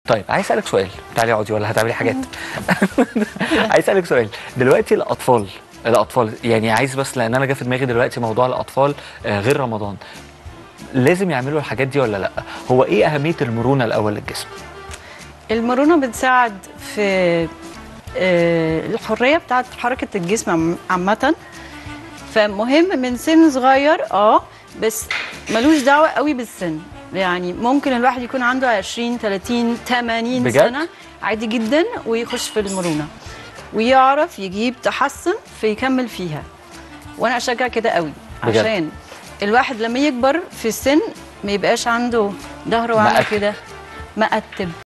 طيب عايز اسالك سؤال تعالي اقعدي ولا هتعملي حاجات عايز اسالك سؤال دلوقتي الاطفال الاطفال يعني عايز بس لان انا جه في دماغي دلوقتي موضوع الاطفال آه، غير رمضان لازم يعملوا الحاجات دي ولا لا هو ايه اهميه المرونه الاول للجسم المرونة بتساعد في آه، الحرية بتاعت حركة الجسم عم- عامة فمهم من سن صغير اه بس ملوش دعوة قوي بالسن يعني ممكن الواحد يكون عنده 20 30 80 بجد؟ سنة عادي جدا ويخش في المرونة ويعرف يجيب تحسن فيكمل فيها وانا اشجع كده قوي بجد؟ عشان الواحد لما يكبر في السن ما يبقاش عنده ظهره وعامل مقتب. كده مقتب